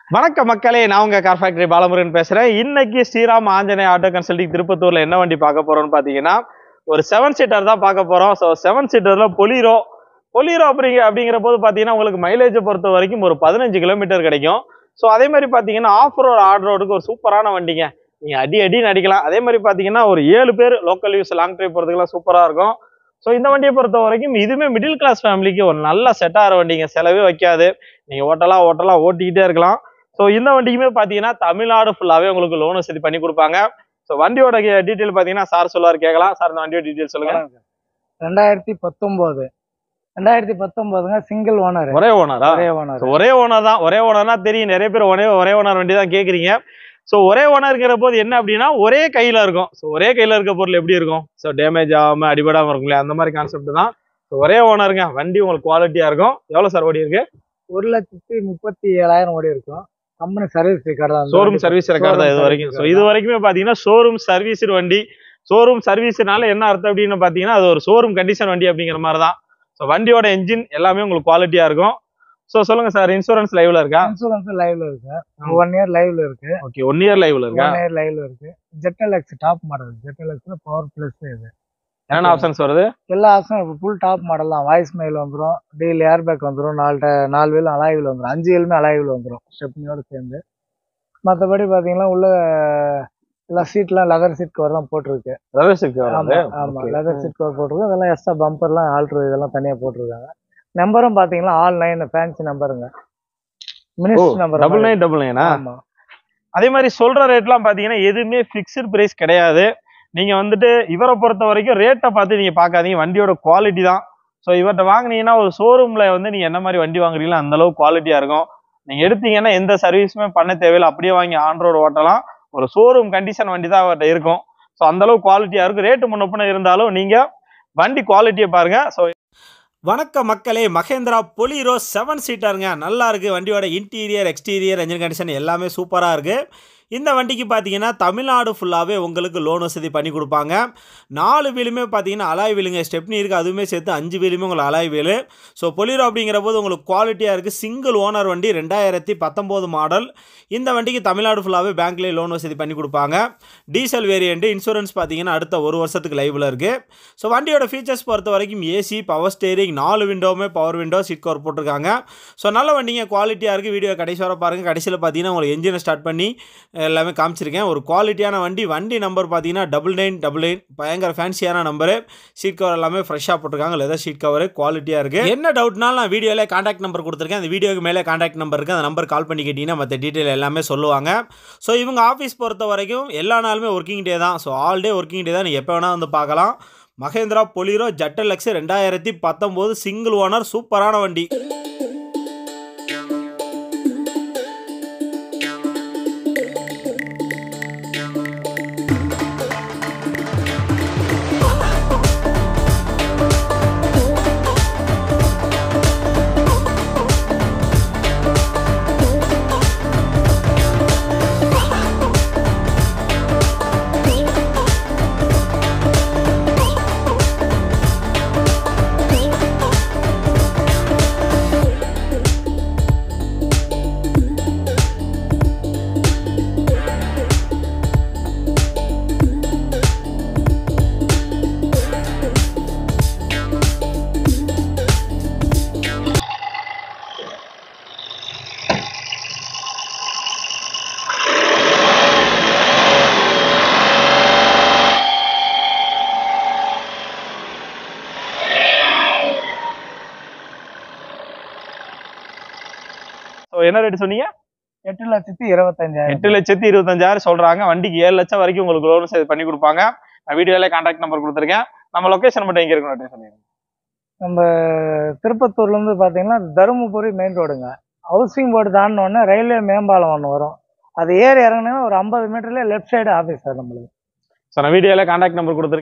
வணக்கம் மக்களே நான் உங்க கார் ஃபேக்டரி பாலமுருகன் பேசுறேன் இன்னைக்கு ஸ்ரீராம் ஆஞ்சநேய ஆட்டோ கன்சல்டிங் திருப்பத்தூர்ல என்ன வண்டி பார்க்க போறோம்னு பாத்தீங்கன்னா ஒரு செவன் சீட்டர் தான் பார்க்க போறோம் ஸோ செவன் சீட்டர்ல பொலிரோ பொலிரோ அப்படிங்க அப்படிங்கிற போது பாத்தீங்கன்னா உங்களுக்கு மைலேஜை பொறுத்த வரைக்கும் ஒரு பதினஞ்சு கிலோமீட்டர் கிடைக்கும் ஸோ அதே மாதிரி பாத்தீங்கன்னா ஆஃப் ரோட் ஆட் ரோடுக்கு ஒரு சூப்பரான வண்டிங்க நீங்க அடி அடின்னு அடிக்கலாம் அதே மாதிரி பாத்தீங்கன்னா ஒரு ஏழு பேர் லோக்கல் யூஸ் லாங் ட்ரைவ் போறதுக்குலாம் சூப்பரா இருக்கும் ஸோ இந்த வண்டியை பொறுத்த வரைக்கும் இதுவுமே மிடில் கிளாஸ் ஃபேமிலிக்கு ஒரு நல்ல செட் ஆகிற வண்டிங்க செலவே வைக்காது நீங்க ஓட்டலாம் ஓட்டலாம் ஓட்டிக்கிட்டே இருக்கலாம் ஸோ இந்த வண்டிக்குமே பார்த்தீங்கன்னா தமிழ்நாடு ஃபுல்லாகவே உங்களுக்கு லோன் வசதி பண்ணி கொடுப்பாங்க ஸோ வண்டியோட டீட்டெயில் பார்த்தீங்கன்னா சார் சொல்லுவார் கேட்கலாம் சார் இந்த வண்டியோட டீட்டெயில் சொல்லுங்க ரெண்டாயிரத்தி பத்தொன்பது ரெண்டாயிரத்தி பத்தொன்பதுங்க சிங்கிள் ஓனர் ஒரே ஓனரா ஒரே ஓனர் ஒரே ஓனர் தான் ஒரே ஓனர்னா தெரியும் நிறைய பேர் ஒரே ஒரே ஓனர் வண்டி தான் கேட்குறீங்க ஸோ ஒரே ஓனர்ங்கிற போது என்ன அப்படின்னா ஒரே கையில் இருக்கும் ஸோ ஒரே கையில் இருக்க பொருள் எப்படி இருக்கும் ஸோ டேமேஜ் ஆகாமல் அடிபடாமல் இருக்கும் இல்லையா அந்த மாதிரி கான்செப்ட் தான் ஸோ ஒரே ஓனருங்க வண்டி உங்களுக்கு குவாலிட்டியாக இருக்கும் எவ்வளோ சார் ஓடி இருக்கு ஒரு லட்சத்தி முப்பத்தி ஏழாயிரம் ஓடி இருக்கும் கம்பெனி சர்வீஸ் ரெக்கார்டு தான் ஷோரூம் சர்வீஸ் ரெக்கார்டு தான் இது வரைக்கும் ஸோ இது வரைக்குமே பார்த்தீங்கன்னா ஷோரூம் சர்வீஸ் வண்டி ஷோரூம் சர்வீஸ்னால என்ன அர்த்தம் அப்படின்னு பார்த்தீங்கன்னா அது ஒரு ஷோரூம் கண்டிஷன் வண்டி அப்படிங்கிற மாதிரி தான் ஸோ வண்டியோட என்ஜின் எல்லாமே உங்களுக்கு குவாலிட்டியாக இருக்கும் ஸோ சொல்லுங்க சார் இன்சூரன்ஸ் லைவ்ல இருக்கா இன்சூரன்ஸ் லைவ்ல இருக்கு ஒன் இயர் லைவ்ல இருக்கு ஓகே ஒன் இயர் லைவ்ல இருக்கா ஒன் இயர் லைவ்ல இருக்கு Z L X top model Z L X power plus இது என்னென்ன ஆப்ஷன்ஸ் வருது எல்லா ஆப்ஷனும் ஃபுல் டாப் மாடல் தான் வாய்ஸ் மெயில் வந்துடும் டீல் ஏர் பேக் வந்துடும் நாலு ட- நாலு வீலும் அலாய்வில் வந்துடும் அஞ்சு வீலுமே அலாய்வில் வந்துடும் ஸ்டெப்னியோட சேர்ந்து மற்றபடி பார்த்தீங்கன்னா உள்ள எல்லா சீட்லாம் லெதர் சீட் கவர் தான் போட்டிருக்கு ரெவர்ஸுக்கு ஆமா வருது ஆமா Okay. லெதர் சீட் கவர் போட்டிருக்கு அதெல்லாம் எக்ஸ்ட்ரா பம்பர்லாம் ஆல்ட்ரு இதெல்லாம் தனியா போட்டிருக்காங்க நம்பரும் பாத்தீங்கன்னா ஆல் நைன் ஃபேன்சி நம்பருங்க minister number double nine double நைனா ஆமா அதே மாதிரி சொல்ற ரேட்லாம் பார்த்தீங்கன்னா எதுவுமே ஃபிக்ஸ்டு பிரைஸ் கிடையாது நீங்க வந்துட்டு இவரை பொறுத்த வரைக்கும் ரேட்டை பார்த்து நீங்க பார்க்காதீங்க வண்டியோட குவாலிட்டி தான் ஸோ இவர்கிட்ட வாங்குனீங்கன்னா ஒரு ஷோரூம்ல வந்து நீங்க என்ன மாதிரி வண்டி வாங்குறீங்களோ அந்த அளவுக்கு குவாலிட்டியா இருக்கும் நீங்க எடுத்தீங்கன்னா எந்த சர்வீஸுமே பண்ண தேவையில்லை அப்படியே வாங்கி ஆன் ரோடு ஓட்டலாம் ஒரு ஷோரூம் கண்டிஷன் வண்டி தான் அவர்கிட்ட இருக்கும் ஸோ அந்த அளவுக்கு குவாலிட்டியா இருக்கும் ரேட்டு முன்னப்பின இருந்தாலும் நீங்க வண்டி குவாலிட்டியை பாருங்க ஸோ வணக்கம் மக்களே மகேந்திரா பொலிரோ செவன் சீட்டருங்க நல்லா இருக்கு வண்டியோட இன்டீரியர் எக்ஸ்டீரியர் என்ஜின் கண்டிஷன் எல்லாமே சூப்பராக இருக்கு இந்த வண்டிக்கு பார்த்தீங்கன்னா தமிழ்நாடு ஃபுல்லாகவே உங்களுக்கு லோன் வசதி பண்ணி கொடுப்பாங்க நாலு வீலுமே பார்த்தீங்கன்னா அலாய் வீலுங்க ஸ்டெப்னி இருக்குது அதுவுமே சேர்த்து அஞ்சு வீலுமே உங்களுக்கு அலாய் வீலு ஸோ பொலிரோ அப்படிங்கிற போது உங்களுக்கு குவாலிட்டியாக இருக்குது சிங்கிள் ஓனர் வண்டி ரெண்டாயிரத்தி பத்தொம்போது மாடல் இந்த வண்டிக்கு தமிழ்நாடு ஃபுல்லாகவே பேங்க்லேயே லோன் வசதி பண்ணி கொடுப்பாங்க டீசல் வேரியண்ட்டு இன்சூரன்ஸ் பார்த்தீங்கன்னா அடுத்த ஒரு வருஷத்துக்கு லைவில் இருக்குது ஸோ வண்டியோட ஃபீச்சர்ஸ் பொறுத்த வரைக்கும் ஏசி பவர் ஸ்டேரிங் நாலு விண்டோவுமே பவர் விண்டோ சீட் கவர் போட்டிருக்காங்க ஸோ நல்ல வண்டிங்க குவாலிட்டியாக இருக்குது வீடியோ கடைசி வர பாருங்கள் கடைசியில் பார்த்தீங்கன்னா உங்களுக்கு என்ஜினை ஸ்டார்ட் பண்ணி எல்லாமே காமிச்சிருக்கேன் ஒரு குவாலிட்டியான வண்டி வண்டி நம்பர் பார்த்தீங்கன்னா டபுள் நைன் டபுள் நைன் பயங்கர ஃபேன்சியான நம்பரு சீட் கவர் எல்லாமே ஃப்ரெஷ்ஷாக போட்டிருக்காங்க லெதர் சீட் கவர் குவாலிட்டியாக இருக்குது என்ன டவுட்னாலும் நான் வீடியோவில் காண்டாக்ட் நம்பர் கொடுத்துருக்கேன் அந்த வீடியோக்கு மேலே காண்டாக்ட் நம்பர் இருக்குது அந்த நம்பர் கால் பண்ணி கேட்டிங்கன்னா மற்ற டீட்டெயில் எல்லாமே சொல்லுவாங்க ஸோ இவங்க ஆஃபீஸ் பொறுத்த வரைக்கும் எல்லா நாளுமே ஒர்க்கிங் டே தான் so all day working day தான் நீங்கள் எப்போ வேணால் வந்து பார்க்கலாம் மகேந்திரா பொலிரோ ஜட்டல் எக்ஸ் ரெண்டாயிரத்தி பத்தொம்போது சிங்கிள் ஓனர் சூப்பரான வண்டி ஸோ என்ன ரேட் சொன்னீங்க எட்டு லட்சத்தி இருபத்தஞ்சாயிரம் எட்டு லட்சத்தி இருபத்தஞ்சாயிரம் சொல்றாங்க வண்டிக்கு ஏழு லட்சம் வரைக்கும் உங்களுக்கு லோன் சேவ் பண்ணி கொடுப்பாங்க நான் வீடியோல கான்டாக்ட் நம்பர் கொடுத்துருக்கேன் நம்ம லொகேஷன் மட்டும் எங்க இருக்கணும் அப்படின்னு சொல்லிடுங்க நம்ம திருப்பத்தூர்ல இருந்து பாத்தீங்கன்னா தருமபுரி மெயின் ரோடுங்க ஹவுசிங் போர்டு தாண்டினோடனே ரயில்வே மேம்பாலம் ஒன்று வரும் அது ஏறி இறங்கினா ஒரு ஐம்பது மீட்டர்ல லெஃப்ட் சைடு ஆஃபீஸ் சார் நம்மளுக்கு ஸோ நான் வீடியோல கான்டாக்ட் நம்பர் கொடுத்துருக்கேன்